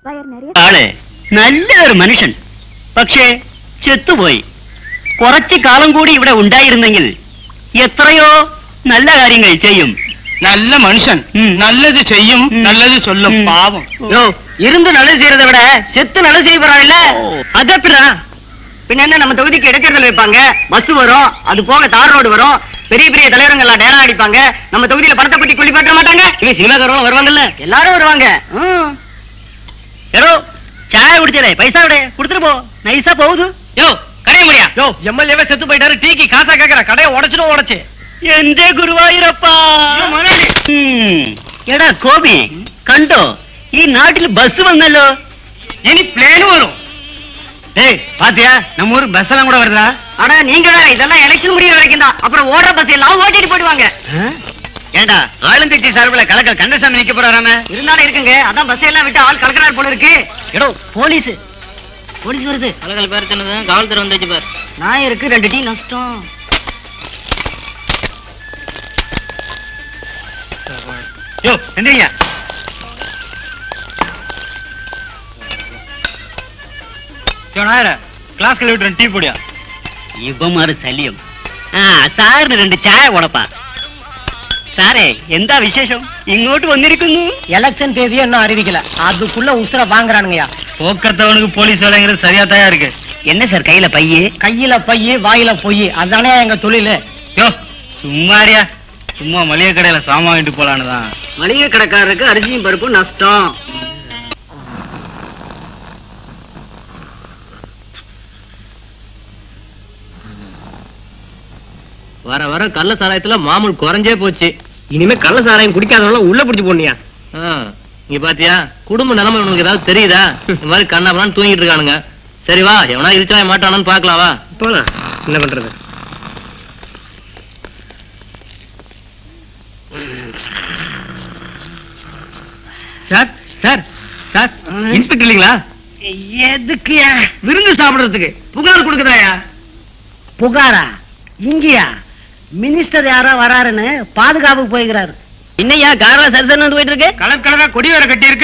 Wire നിറയെ ആള് നല്ലൊരു മനുഷ്യൻ പക്ഷേ ചെത്തുപോയി കുറച്ചു കാലം കൂടി ഇവിടെ ഉണ്ടായിരുന്നെങ്കിൽ എത്രയോ നല്ല കാര്യങ്ങൾ ചെയ്യും நல்ல மனுஷன் ம். நல்லது செய்யும் ம். நல்லது சொல்லும் ம். பாவம் யோ இருந்து நல்லது செய்யறதை விட செத்து நல்லது செய்ய போறாங்கல்ல அது எப்படிடா பின்ன என்ன நம்ம தொகுதிக்கு இடைத்தேர்தல் வைப்பாங்க பஸ் வரும் அது போக தார் ரோடு வரும் பெரிய பெரிய தலைவர்கள் எல்லாம் டேரா அடிப்பாங்க நம்ம தொகுதியில பணத்தை பட்டி குழி பாட்ட மாட்டாங்க இவன் சினிமாக்காரங்களும் வருவாங்கல்ல எல்லாரும் வருவாங்க ஏதோ சாய குடிச்சதே பைசா விட கொடுத்துட்டு போ நைஸா போகுது யோ கடைய முடியா யோ எம்எல்ஏவே செத்து போயிட்டாரு டீக்கு காசா கேக்குற கடையை உடைச்சிடும் உடைச்சு എന്റെ ഗുരുവായൂരപ്പാ ഉം. എടാ കോപി കണ്ടോ ഈ നാട്ടിൽ ബസ് വന്നല്ലോ இனி பிளேன் வரும் டேய் பாத்தியா நம்ம ஊர் பஸ் எல்லாம் கூட வருதா அட நீங்க வேற இதெல்லாம் எலெக்ஷன் முடிய வரைக்கும் தான் அப்புறம் ஓடுற பஸ் எல்லாம் ஓட்டிட்டு போயிடுவாங்க ஏண்டா ஆளுங்கட்சி சார்பில் கலக்க கந்தசாமி நிக்க போறாராம இருந்தாலும் இருக்குங்க அதான் பஸ் எல்லாம் விட்டு ஆள் கலக்கிறார் போல இருக்கு எடோ போலீஸ் போலீஸ் வருது கலகல் பேர் தின்னது காவல்துறை வந்துச்சு பார் நான் இருக்கு ரெண்டு டீ நஷ்டம் யோ எந்திரிங்க யோ நாயர கிளாஸ் விட்டு டீ போடியா ഇവന്മാര് ശല്യം ആ സാറിന് രണ്ട് ചായ കൊടുപ്പാ സാറേ എന്താ വിശേഷം ഇങ്ങോട്ട് വന്നിരിക്കുന്നു எலெக்ஷன் தேதியை இன்னும் அறிவிக்கல அதுக்குள்ள உசுர வாங்குறானுங்கய்யா போக்கத்தவனுக்கு போலீஸ் வேலைங்கிறது சரியா தான் இருக்கு என்ன சார் கையில பைய கையில பைய வாயில பொய் அதானே எங்க தொழிலு யோ சும்மாரியா சும்மா மளிகை கடையில சாமான் வாங்கிட்டு போலான்னு தான் மளிகை கடைக்காரருக்கு அரிசியும் பருப்பு நஷ்டம் வர வர கள்ள சாராயத்துல மாமூல் குறைஞ்சே போச்சு இனிமே கள்ள சாராயம் குடிக்காதவங்க உள்ள பிடிச்சு போனியா ஆ, இங்க பாத்தியா குடும்ப நிலைமை உனக்கு ஏதாவது தெரியுதா இந்த மாதிரி கண்ணாபண்ணான்னு தூங்கிட்டு இருக்கானுங்க சரி வா எவனா இழுச்சா மாட்டானான்னு பாக்கலாம் வா போலாம் என்ன பண்றது சார் சார் சார் இன்ஸ்பெக்டர் இல்லீங்களா எதுக்குயா விருந்து சாப்பிடுறதுக்கு புகார் கொடுக்குதாயா புகாரா இங்கயா மினிஸ்டர் யாரோ வராருன்னு பாதுகாப்புக்கு போய்கிறாரு இன்னையா காரா சரிசன் வந்து போயிட்டு இருக்கு கலர் கலரா கொடி வேற கட்டி இருக்கு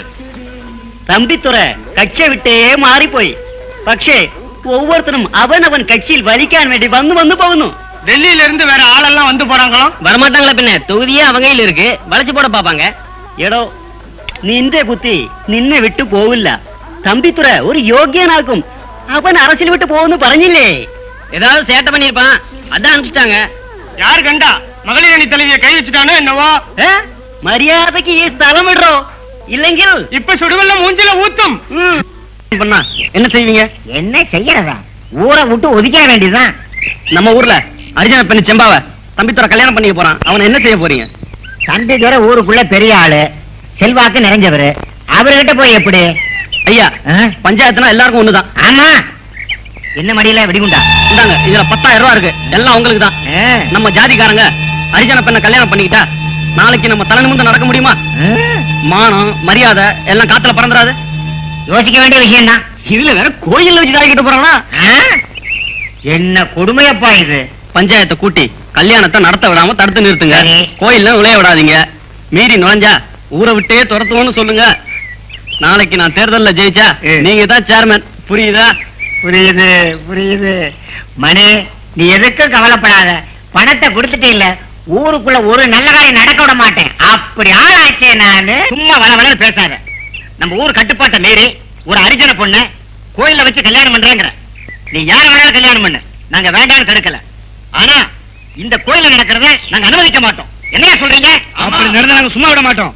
தம்பித்துறை கட்சியை விட்டே മാറി പോയി പക്ഷേ ஒவ்வொருத்தரும் அவன் அவன் கட்சியில் வலிക്കാൻ வேண்டி வந்து வந்து போகணும் டெல்லியில இருந்து வேற ஆளெல்லாம் வந்து போறாங்களாம் வரமாட்டாங்களா பின்ன தொகுதியே அவங்க கையில இருக்கு வளைச்சு போட பாப்பாங்க എടോ നിന്റെ ബുദ്ധി നിന്നെ വിട്ടു പോവില്ല തമ്പിത്തുറ ഒരു യോഗ്യനാക്കും അവൻ അറസിൽ വിട്ടു പോകുന്നു പറഞ്ഞില്ലേ ஏதாவது சேட்டை பண்ணிருப்பான் அதான் அனுப்பிச்சிட்டாங்க யாரு கண்டா மகளிர் அணி தலைவிய கை வச்சுட்டானோ என்னவோ ഏ? മര്യാദക്ക് ഈ സ്ഥലം വിടോ ഇല്ലെങ്കിൽ இப்ப சுடுவெல்லாம் மூஞ்சில ஊத்தும் ம். பண்ணா என்ன செய்வீங்க என்ன செய்யறதா ஊரை விட்டு ஒதுக்க வேண்டியதுதான் நம்ம ஊர்ல அர்ஜுன பெண்ணு செம்பாவ தம்பித்துறை கல்யாணம் பண்ணிக்க போறான் அவன் என்ன செய்ய போறீங்க தம்பி தூர ஊருக்குள்ள பெரிய ஆளு செல்வாக்கு நிறைஞ்சவரு அவர்கிட்ட போய் எப்படி ஐயா பஞ்சாயத்துனா எல்லாருக்கும் ஒண்ணுதான் ஆமா என்ன மடியில வெடிகுண்டா இந்தாங்க இதுல பத்தாயிரம் ரூபா இருக்கு எல்லாம் உங்களுக்கு தான் நம்ம ஜாதிக்காரங்க ஹரிஜன பெண்ணை கல்யாணம் பண்ணிக்கிட்டா நாளைக்கு நம்ம தலை நிமிர்ந்து நடக்க முடியுமா மானம் மரியாதை எல்லாம் காத்துல பறந்துடாது யோசிக்க வேண்டிய விஷயம் தான் இதுல வேற கோயில்ல வச்சு தாக்கிட்டு போறானா என்ன கொடுமையப்பா இது பஞ்சாயத்தை கூட்டி கல்யாணத்தை நடத்த விடாம தடுத்து நிறுத்துங்க சரி. கோயில்ல நுழைய விடாதீங்க மீறி நுழைஞ்சா ஊரை விட்டே துரத்துவோம்னு சொல்லுங்க நாளைக்கு நான் தேர்தல்ல ஜெயிச்சா ஏ. நீங்க தான் சேர்மன் புரியுதா புரியுது புரியுது மணி நீ எதுக்கும் கவலைப்படாத பணத்தை கொடுத்துட்டே இல்ல ஊருக்குள்ள ஒரு நல்ல காரியம் நடக்க விட மாட்டேன் அப்படி ஆளாச்சே நானு சும்மா வள வளன்னு பேசாத நம்ம ஊர் கட்டுப்பாட்டை மீறி ஒரு அரிஜன பொண்ணு கோயில்ல வச்சு கல்யாணம் பண்றேங்கிற நீ யார வேணாலும் கல்யாணம் பண்ணு நாங்க வேண்டாம்னு தடுக்கல ஆனா இந்த கோயில்ல நடக்கிறத நாங்க அனுமதிக்க மாட்டோம் என்னையா சொல்றீங்க அப்படி நடந்தா நாங்க சும்மா விட மாட்டோம்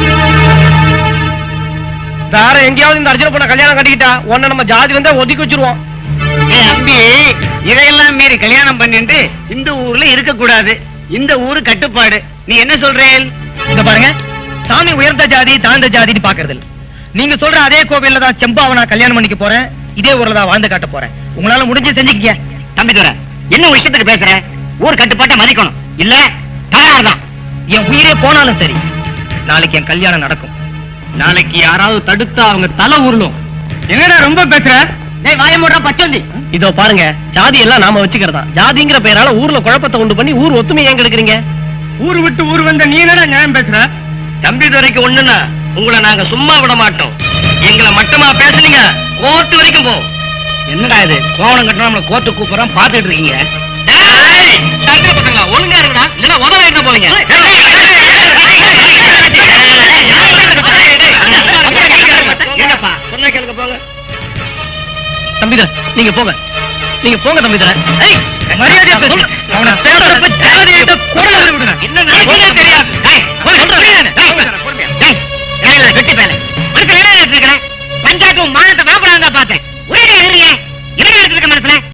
வேற எங்கேயாவது இந்த அர்ஜுன பொண்ண கல்யாணம் கட்டிக்கிட்டா உன்னை நம்ம ஜாதி வந்தா ஒதுக்கி வச்சிருவோம் ஏய் அம்பி இதையெல்லாம் மீறி கல்யாணம் பண்ணிட்டு இந்த ஊர்ல இருக்க கூடாது இந்த ஊரு கட்டுப்பாடு நீ என்ன சொல்றேன் இந்த பாருங்க சாமி உயர்ந்த ஜாதி தாழ்ந்த ஜாதின்னு பாக்குறது இல்ல நீங்க சொல்ற அதே கோவில்ல தான் செம்பாவை நான் கல்யாணம் பண்ணிக்க போறேன் இதே ஊர்ல தான் வாழ்ந்து காட்ட போறேன் உங்களால முடிஞ்சு செஞ்சுக்கங்க தம்பி துரை என்ன ஒரு விஷயத்துக்கு பேசுற ஊர் கட்டுப்பாட்டை மதிக்கணும் இல்ல தகராறு தான் என் உயிரே போனாலும் சரி நாளைக்கு என் கல்யாணம் நடக்கும் நாளைக்கு யாராவது தடுத்தா அவங்க தலை உருளும் என்னடா ரொம்ப பேசுற டேய் வாய மூடுறா பச்சோந்தி இதோ பாருங்க ஜாதி எல்லாம் நாம வச்சுக்கிறதா ஜாதிங்கிற பெயரால ஊர்ல குழப்பத்தை உண்டு பண்ணி ஊர் ஒத்துமை ஏன் கெடுக்குறீங்க ஊர் விட்டு ஊர் வந்த நீ என்னடா நியாயம் பேசுற தம்பி துரைக்கு ஒண்ணுன்னா உங்களை நாங்க சும்மா விட மாட்டோம் எங்களை மட்டமா பேசுனீங்க கோர்ட் வரைக்கும் போ என்னடா இது கோவணம் கட்டணும் நம்மள கோர்ட்டு கூப்பிடுறோம் பாத்துட்டு இருக்கீங்க டேய், சங்கர பசங்களா, ஒழுங்கா இருங்கடா இல்லைன்னா உதவ என்ன போவீங்க என்னப்பா சொன்ன கேளுங்க போங்க தம்பிதா நீங்க போங்க நீங்க போங்க தம்பிதா ஏய் மரியாதையா பேசு அவனை பேசுறப்ப ஜாதியிட்ட குரல் வர விடுங்க என்ன நடக்குதுன்னே தெரியாது. டேய், போய் சொல்றேன். டேய், டேய், ஏய், வெட்டி பேல. அடுத்த வேலை இருக்கிறேன் பஞ்சாயத்து உன் மானத்தை வாப்படாதான் பார்த்தேன்